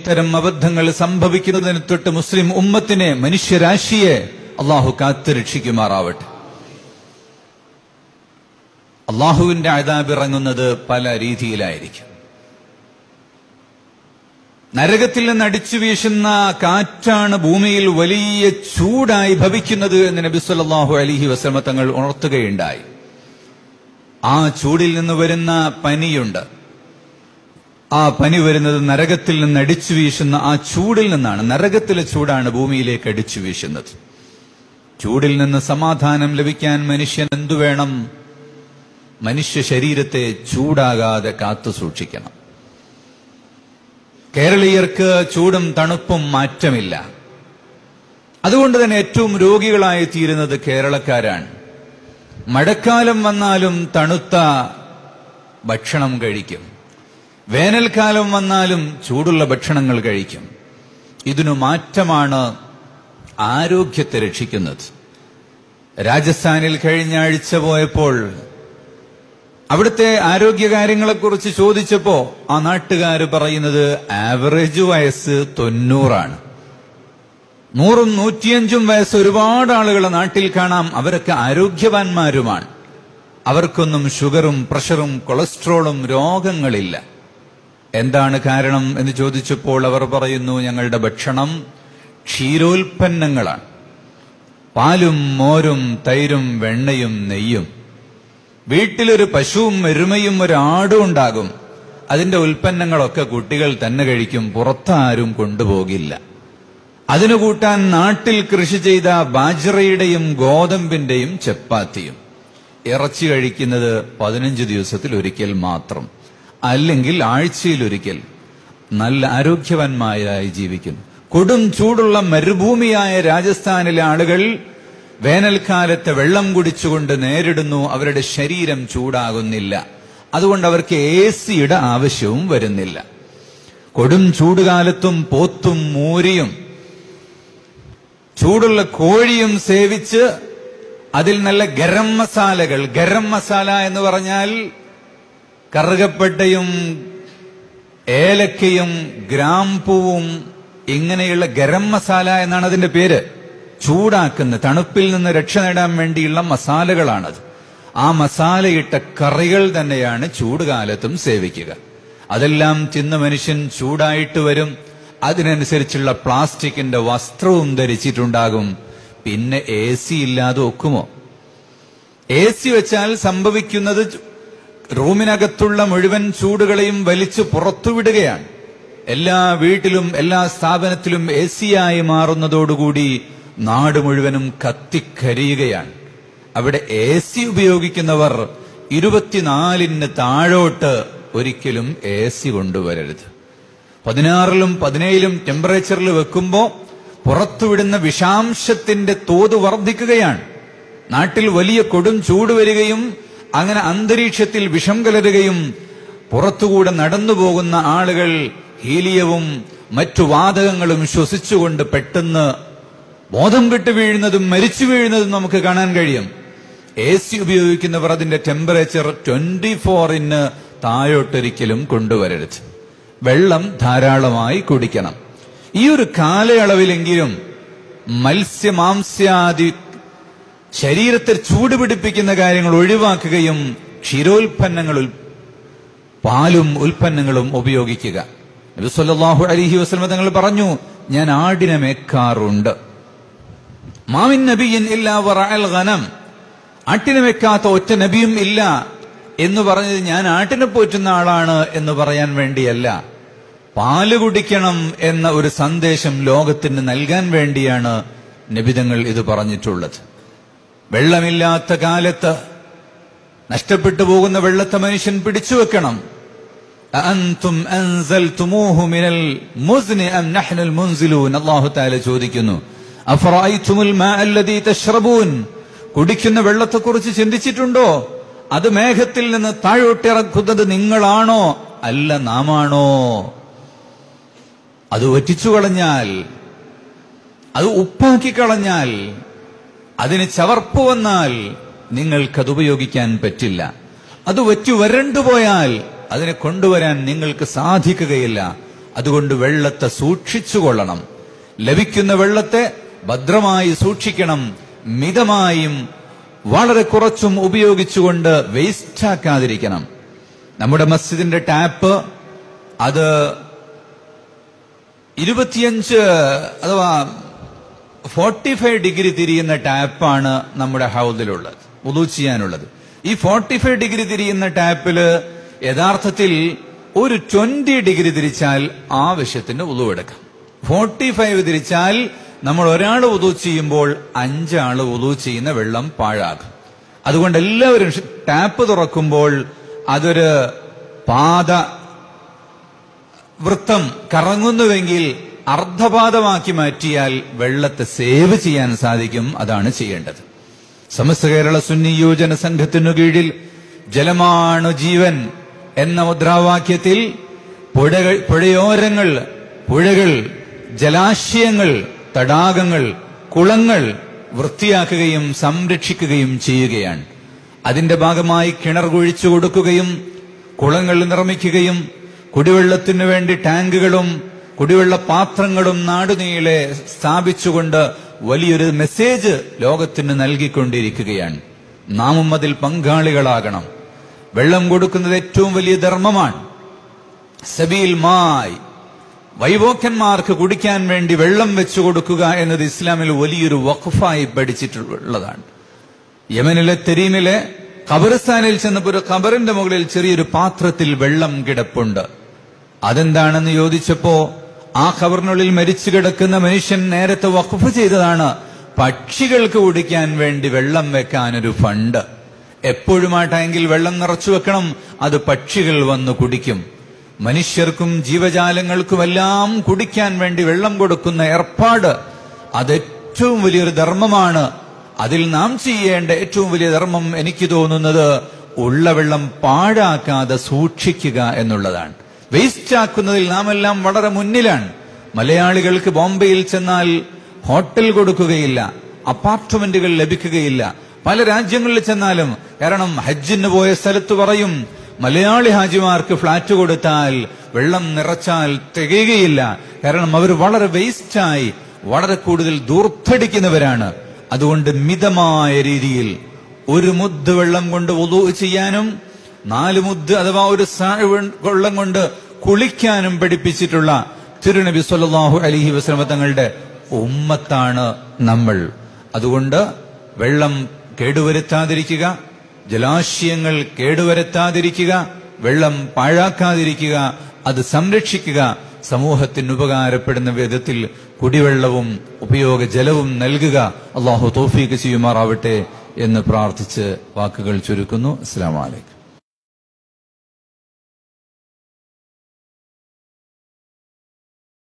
ഇത്തരം അബദ്ധങ്ങൾ സംഭവിക്കുന്നതിന് തൊട്ട് മുസ്ലിം ഉമ്മത്തിനെ മനുഷ്യരാശിയെ അള്ളാഹു കാത്തു രക്ഷിക്കുമാറാവട്ടെ അള്ളാഹുവിന്റെ അതാബിറങ്ങുന്നത് പല രീതിയിലായിരിക്കും നരകത്തിൽ നിന്ന് അടിച്ചു വീശുന്ന കാറ്റാണ് ഭൂമിയിൽ വലിയ ചൂടായി ഭവിക്കുന്നത് എന്ന് നബി സല്ലല്ലാഹു അലൈഹി വസല്ലമ തങ്ങൾ ഉണർത്തുകയുണ്ടായി ആ ചൂടിൽ നിന്ന് വരുന്ന പനിയുണ്ട് ആ പനി വരുന്നത് നരകത്തിൽ നിന്ന് അടിച്ചു വീശുന്ന ആ ചൂടിൽ നിന്നാണ് നരകത്തിലെ ചൂടാണ് ഭൂമിയിലേക്ക് അടിച്ചു വീശുന്നത് ചൂടിൽ നിന്ന് സമാധാനം ലഭിക്കാൻ മനുഷ്യൻ എന്തു വേണം മനുഷ്യ ശരീരത്തെ ചൂടാകാതെ കാത്തു സൂക്ഷിക്കണം കേരളീയർക്ക് ചൂടും തണുപ്പും മാറ്റമില്ല അതുകൊണ്ട് തന്നെ ഏറ്റവും രോഗികളായി തീരുന്നത് കേരളക്കാരാണ് മഴക്കാലം വന്നാലും തണുത്ത ഭക്ഷണം കഴിക്കും വേനൽക്കാലം വന്നാലും ചൂടുള്ള ഭക്ഷണങ്ങൾ കഴിക്കും ഇതിനു മാറ്റമാണ് ആരോഗ്യത്തെ രക്ഷിക്കുന്നത് രാജസ്ഥാനിൽ കഴിഞ്ഞ ആഴ്ച പോയപ്പോൾ അവിടുത്തെ ആരോഗ്യകാര്യങ്ങളെക്കുറിച്ച് ചോദിച്ചപ്പോ ആ നാട്ടുകാർ പറയുന്നത് ആവറേജ് വയസ്സ് തൊണ്ണൂറാണ് നൂറും നൂറ്റിയഞ്ചും വയസ്സ് ഒരുപാട് ആളുകളെ നാട്ടിൽ കാണാം അവരൊക്കെ ആരോഗ്യവാന്മാരുമാണ് അവർക്കൊന്നും ഷുഗറും പ്രഷറും കൊളസ്ട്രോളും രോഗങ്ങളില്ല എന്താണ് കാരണം എന്ന് ചോദിച്ചപ്പോൾ അവർ പറയുന്നു ഞങ്ങളുടെ ഭക്ഷണം ക്ഷീരോൽപ്പന്നങ്ങളാണ് പാലും മോരും തൈരും വെണ്ണയും നെയ്യും വീട്ടിലൊരു പശുവും എരുമയും ഒരു ആടും ഉണ്ടാകും അതിന്റെ ഉൽപ്പന്നങ്ങളൊക്കെ കുട്ടികൾ തന്നെ കഴിക്കും പുറത്താരും കൊണ്ടുപോകില്ല അതിനു കൂട്ടാൻ നാട്ടിൽ കൃഷി ചെയ്ത ബാജ്റയുടെയും ഗോതമ്പിന്റെയും ചപ്പാത്തിയും ഇറച്ചി കഴിക്കുന്നത് പതിനഞ്ച് ദിവസത്തിൽ ഒരിക്കൽ മാത്രം അല്ലെങ്കിൽ ആഴ്ചയിൽ ഒരിക്കൽ നല്ല ആരോഗ്യവാന്മാരായി ജീവിക്കുന്നു കൊടും ചൂടുള്ള മരുഭൂമിയായ രാജസ്ഥാനിലെ ആളുകൾ വേനൽക്കാലത്ത് വെള്ളം കുടിച്ചുകൊണ്ട് നേരിടുന്നു അവരുടെ ശരീരം ചൂടാകുന്നില്ല അതുകൊണ്ട് അവർക്ക് എ സിയുടെ ആവശ്യവും വരുന്നില്ല കൊടും ചൂടുകാലത്തും പോത്തും മൂരിയും ചൂടുള്ള കോഴിയും സേവിച്ച് അതിൽ നല്ല ഗരം മസാലകൾ ഗരം മസാല എന്ന് പറഞ്ഞാൽ കറുകപ്പട്ടയും ഏലക്കയും ഗ്രാമ്പൂവും ഇങ്ങനെയുള്ള ഗരം മസാല എന്നാണ് അതിന്റെ പേര് ചൂടാക്കുന്ന തണുപ്പിൽ നിന്ന് രക്ഷ നേടാൻ വേണ്ടിയുള്ള മസാലകളാണത് ആ മസാലയിട്ട കറികൾ തന്നെയാണ് ചൂടുകാലത്തും സേവിക്കുക അതെല്ലാം തിന്ന മനുഷ്യൻ ചൂടായിട്ട് വരും അതിനനുസരിച്ചുള്ള പ്ലാസ്റ്റിക്കിന്റെ വസ്ത്രവും ധരിച്ചിട്ടുണ്ടാകും പിന്നെ എ സി ഇല്ലാതെ ഒക്കുമോ എ സി വെച്ചാൽ സംഭവിക്കുന്നത് റൂമിനകത്തുള്ള മുഴുവൻ ചൂടുകളെയും വലിച്ചു പുറത്തുവിടുകയാണ് എല്ലാ വീട്ടിലും എല്ലാ സ്ഥാപനത്തിലും എ സിയായി മാറുന്നതോടുകൂടി നാട് മുഴുവനും കത്തിക്കരിയുകയാണ് അവിടെ എ സി ഉപയോഗിക്കുന്നവർ ഇരുപത്തിനാലിന് താഴോട്ട് ഒരിക്കലും എ സി കൊണ്ടുവരരുത് പതിനാറിലും പതിനേഴിലും ടെമ്പറേച്ചറിൽ വെക്കുമ്പോൾ പുറത്തുവിടുന്ന വിഷാംശത്തിന്റെ തോത് വർദ്ധിക്കുകയാണ് നാട്ടിൽ വലിയ കൊടും ചൂട് വരികയും അങ്ങനെ അന്തരീക്ഷത്തിൽ വിഷം കലരുകയും പുറത്തുകൂടെ നടന്നു പോകുന്ന ആളുകൾ ഹീലിയവും മറ്റു വാതകങ്ങളും ശ്വസിച്ചുകൊണ്ട് പെട്ടെന്ന് ബോധം കെട്ട് വീഴുന്നതും മരിച്ചു വീഴുന്നതും നമുക്ക് കാണാൻ കഴിയും എ സി ഉപയോഗിക്കുന്നവർ അതിന്റെ ടെമ്പറേച്ചർ ട്വന്റി ഫോറിന് താഴോട്ടൊരിക്കലും കൊണ്ടുവരരുത് വെള്ളം ധാരാളമായി കുടിക്കണം ഈ ഒരു കാലയളവിലെങ്കിലും മത്സ്യമാംസ്യാദി ശരീരത്തെ ചൂടുപിടിപ്പിക്കുന്ന കാര്യങ്ങൾ ഒഴിവാക്കുകയും ക്ഷീരോൽപ്പന്നങ്ങൾ ഉൽ- പാലും ഉൽപ്പന്നങ്ങളും ഉപയോഗിക്കുക നബി സല്ലല്ലാഹു അലൈഹി വസല്ലം തങ്ങൾ പറഞ്ഞു ഞാൻ ആടിനെ മേക്കാറുണ്ട് മാമിൻ നബിയൻ ഇല്ല വറഅൽ ഗനം ആട്ടിനെ വെക്കാത്ത ഒറ്റ നബിയും ഇല്ല എന്ന് പറഞ്ഞത് ഞാൻ ആട്ടിനെ പോറ്റുന്ന ആളാണ് എന്ന് പറയാൻ വേണ്ടിയല്ല പാല് കുടിക്കണം എന്ന ഒരു സന്ദേശം ലോകത്തിന് നൽകാൻ വേണ്ടിയാണ് നബിതങ്ങൾ ഇത് പറഞ്ഞിട്ടുള്ളത് വെള്ളമില്ലാത്ത കാലത്ത് നഷ്ടപ്പെട്ടു പോകുന്ന വെള്ളത്തെ മനുഷ്യൻ പിടിച്ചു വെക്കണം അഅൻതും അൻസൽതുമൂഹു മിനൽ മുസ്നി അം നഹ്നുൽ മുൻസിലൂൻ അല്ലാഹു തആല ചോദിക്കുന്നു അഫറഅയ്തുമുൽ മാ അല്ലദീ തശ്റബൂൻ കുടിക്കുന്ന വെള്ളത്തെക്കുറിച്ച് ചിന്തിച്ചിട്ടുണ്ടോ അത് മേഘത്തിൽ നിന്ന് താഴോട്ടിറക്കുന്നത് നിങ്ങളാണോ അല്ല നാമാണോ അത് വറ്റിച്ചു കളഞ്ഞാൽ അത് ഉപ്പാക്കി കളഞ്ഞാൽ അതിന് ചവർപ്പ് വന്നാൽ നിങ്ങൾക്കത് ഉപയോഗിക്കാൻ പറ്റില്ല അത് വറ്റു വരണ്ടുപോയാൽ അതിനെ കൊണ്ടുവരാൻ നിങ്ങൾക്ക് സാധിക്കുകയില്ല അതുകൊണ്ട് വെള്ളത്തെ സൂക്ഷിച്ചുകൊള്ളണം ലഭിക്കുന്ന വെള്ളത്തെ ഭദ്രമായി സൂക്ഷിക്കണം മിതമായും വളരെ കുറച്ചും ഉപയോഗിച്ചുകൊണ്ട് വേസ്റ്റാക്കാതിരിക്കണം നമ്മുടെ മസ്ജിദിന്റെ ടാപ്പ് അത് ഇരുപത്തിയഞ്ച് അഥവാ ഫോർട്ടി ഫൈവ് ഡിഗ്രി തിരിയുന്ന ടാപ്പാണ് നമ്മുടെ ഹൗദിലുള്ളത് ഉദു ചെയ്യാനുള്ളത് ഈ ഫോർട്ടി ഫൈവ് ഡിഗ്രി തിരിയുന്ന ടാപ്പില് യഥാർത്ഥത്തിൽ ഒരു ട്വന്റി ഡിഗ്രി തിരിച്ചാൽ ആവശ്യത്തിന് ഉദു എടുക്കാം ഫോർട്ടി ഫൈവ് തിരിച്ചാൽ നമ്മൾ ഒരാൾ ഉദു ചെയ്യുമ്പോൾ അഞ്ചാള് ഉദു ചെയ്യുന്ന വെള്ളം പാഴാകും അതുകൊണ്ട് എല്ലാവരും ടാപ്പ് തുറക്കുമ്പോൾ അതൊരു പാത വൃത്തം കറങ്ങുന്നുവെങ്കിൽ അർദ്ധപാദമാക്കി മാറ്റിയാൽ വെള്ളത്തെ സേവ് ചെയ്യാൻ സാധിക്കും അതാണ് ചെയ്യേണ്ടത് സമസ്ത കേരള സുന്നി യോജന സംഘത്തിനു കീഴിൽ ജലമാണു ജീവൻ എന്ന മുദ്രാവാക്യത്തിൽ പുഴകൾ പുഴയോരങ്ങൾ പുഴകൾ ജലാശയങ്ങൾ തടാകങ്ങൾ കുളങ്ങൾ വൃത്തിയാക്കുകയും സംരക്ഷിക്കുകയും ചെയ്യുകയാണ് അതിന്റെ ഭാഗമായി കിണർ കുഴിച്ചു കൊടുക്കുകയും കുളങ്ങൾ നിർമ്മിക്കുകയും കുടിവെള്ളത്തിനു വേണ്ടി ടാങ്കുകളും കുടിവെള്ള പാത്രങ്ങളും നാടുനീളെ സ്ഥാപിച്ചുകൊണ്ട് വലിയൊരു മെസ്സേജ് ലോകത്തിന് നൽകിക്കൊണ്ടിരിക്കുകയാണ് നാമും അതിൽ പങ്കാളികളാകണം വെള്ളം കൊടുക്കുന്നത് ഏറ്റവും വലിയ ധർമ്മമാണ് സബീൽ മായി വൈവോക്കന്മാർക്ക് കുടിക്കാൻ വേണ്ടി വെള്ളം വെച്ചു കൊടുക്കുക എന്നത് ഇസ്ലാമിൽ വലിയൊരു വഖഫായി പഠിച്ചിട്ടുള്ളതാണ് യമനിലെ തെരീമിലെ ഖബറിസ്ഥാനിൽ ചെന്നപ്പോൾ ഒരു ഖബറിന്റെ മുകളിൽ ചെറിയൊരു പാത്രത്തിൽ വെള്ളം കിടപ്പുണ്ട് അതെന്താണെന്ന് ചോദിച്ചപ്പോ ആ ഖബറിനുള്ളിൽ മരിച്ചു കിടക്കുന്ന മനുഷ്യൻ നേരത്തെ വഖഫ് ചെയ്തതാണ് പക്ഷികൾക്ക് കുടിക്കാൻ വേണ്ടി വെള്ളം വെക്കാൻ ഒരു ഫണ്ട് എപ്പോഴും ആ ടാങ്കിൽ വെള്ളം നിറച്ചു വെക്കണം അത് പക്ഷികൾ വന്ന് കുടിക്കും മനുഷ്യർക്കും ജീവജാലങ്ങൾക്കുമെല്ലാം കുടിക്കാൻ വേണ്ടി വെള്ളം കൊടുക്കുന്ന ഏർപ്പാട് അത് ഏറ്റവും വലിയൊരു ധർമ്മമാണ് അതിൽ നാം ചെയ്യേണ്ട ഏറ്റവും വലിയ ധർമ്മം എനിക്ക് തോന്നുന്നത് ഉള്ള വെള്ളം പാഴാക്കാതെ സൂക്ഷിക്കുക എന്നുള്ളതാണ് വേസ്റ്റ് ആക്കുന്നതിൽ നാം എല്ലാം വളരെ മുന്നിലാണ് മലയാളികൾക്ക് ബോംബെയിൽ ചെന്നാൽ ഹോട്ടൽ കൊടുക്കുകയില്ല അപ്പാർട്ട്മെന്റുകൾ ലഭിക്കുകയില്ല പല രാജ്യങ്ങളിൽ ചെന്നാലും കാരണം ഹജ്ജിന് പോയ സ്ഥലത്ത് പറയും മലയാളി ഹാജിമാർക്ക് ഫ്ളാറ്റ് കൊടുത്താൽ വെള്ളം നിറച്ചാൽ തികയുകയില്ല കാരണം അവർ വളരെ വേസ്റ്റായി വളരെ കൂടുതൽ ദൂർത്തടിക്കുന്നവരാണ് അതുകൊണ്ട് മിതമായ രീതിയിൽ ഒരു മുദ്ദ് വെള്ളം കൊണ്ട് ഒതു ചെയ്യാനും നാല് മുദ്ദ് അഥവാ ഒരു സാഴ് വെള്ളം കൊണ്ട് കുളിക്കാനും പഠിപ്പിച്ചിട്ടുള്ള തിരുനബി സല്ലല്ലാഹു അലൈഹി വസല്ലമ തങ്ങളുടെ ഉമ്മത്താണ് നമ്മൾ അതുകൊണ്ട് വെള്ളം കേടുവരുത്താതിരിക്കുക ജലാശയങ്ങൾ കേടുവരുത്താതിരിക്കുക വെള്ളം പാഴാക്കാതിരിക്കുക അത് സംരക്ഷിക്കുക സമൂഹത്തിന് ഉപകാരപ്പെടുന്ന വിധത്തിൽ കുടിവെള്ളവും ഉപയോഗ ജലവും നൽകുക അള്ളാഹു തോഫീക്ക് ചെയ്യുമാറാവട്ടെ എന്ന് പ്രാർത്ഥിച്ച് വാക്കുകൾ ചുരുക്കുന്നു അസ്സാം വലൈക്കും